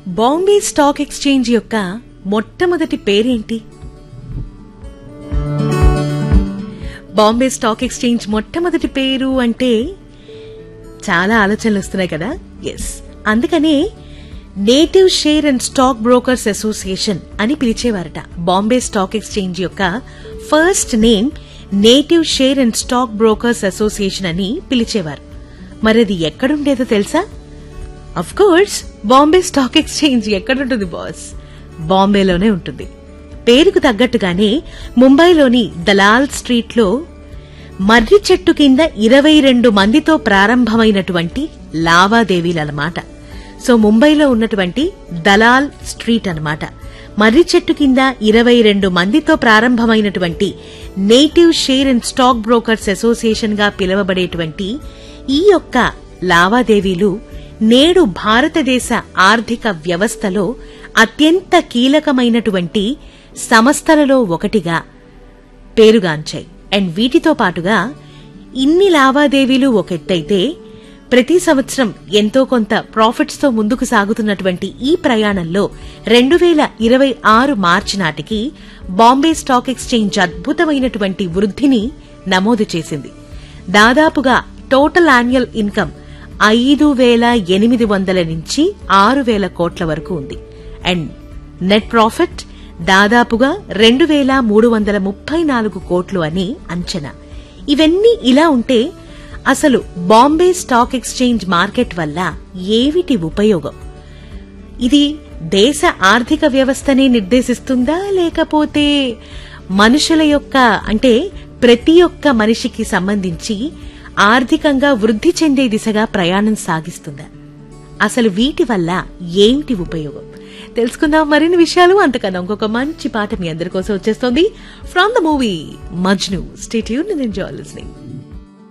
Bombay stock exchange యొక్క మొట్టమొదటి పేరేంటి బాంబే స్టాక్ ఎక్స్చేంజ్ మొట్టమొదటి పేరు అంటే చాలా ఆలోచనలు వస్తున్నాయి కదా ఎస్ అందుకనే native share and stock brokers association అని పిలిచేవారట బాంబే స్టాక్ ఎక్స్చేంజ్ యొక్క first name native share and stock brokers association అని పిలిచేవారు మరి అది ఎక్కడుండేదో తెలుసా of course Bombay stock exchange ఎక్కడుంటుంది బాస్ బాంబేలోనే ఉంటుంది పేరుకు తగ్గట్టుగానే ముంబైలోని దలాల్ స్ట్రీట్లో మర్రి చెట్టు కింద ఇరవై రెండు మందితో ప్రారంభమైనటువంటి లావాదేవీలన్నమాట సో ముంబైలో ఉన్నటువంటి దలాల్ స్ట్రీట్ అన్నమాట మర్రి చెట్టు కింద ఇరవై రెండు మందితో ప్రారంభమైనటువంటి native share and stock brokers association గా పిలువబడేటువంటి ఈ యొక్క లావాదేవీలు నేడు భారతదేశ ఆర్థిక వ్యవస్థలో అత్యంత కీలకమైనటువంటి సంస్థలలో ఒకటిగా పేరుగాంచాయి అండ్ వీటితో పాటుగా ఇన్ని లావాదేవీలు ఒకెత్తైతే ప్రతి సంవత్సరం ఎంతో కొంత ప్రాఫిట్స్ తో ముందుకు సాగుతున్నటువంటి ఈ ప్రయాణంలో రెండు వేల ఇరవై ఆరు మార్చి నాటికి బాంబే స్టాక్ ఎక్స్చేంజ్ అద్భుతమైనటువంటి వృద్ధిని నమోదు చేసింది దాదాపుగా టోటల్ యాన్యువల్ ఇన్కమ్ ఐదు వేల ఎనిమిది వందల నుంచి ఆరు వేల కోట్ల వరకు ఉంది అండ్ నెట్ ప్రాఫిట్ దాదాపుగా రెండు వేల మూడు వందల ముప్పై నాలుగు కోట్లు అని అంచనా ఇవన్నీ ఇలా ఉంటే అసలు బాంబే స్టాక్ ఎక్స్చేంజ్ మార్కెట్ వల్ల ఏమిటి ఉపయోగం ఇది దేశ ఆర్థిక వ్యవస్థనే నిర్దేశిస్తుందా లేకపోతే మనుషుల యొక్క అంటే ప్రతి ఒక్క మనిషికి సంబంధించి ఆర్థికంగా వృద్ధి చెందే దిశగా ప్రయాణం సాగిస్తుందా అసలు వీటి వల్ల ఏమిటి ఉపయోగం తెలుసుకుందాం మరిన్ని విషయాలు అంతకన్నా ఇంకొక మంచి పాట మీ అందరి కోసం వచ్చేస్తోంది from the movie Majnu stay tuned enjoy listening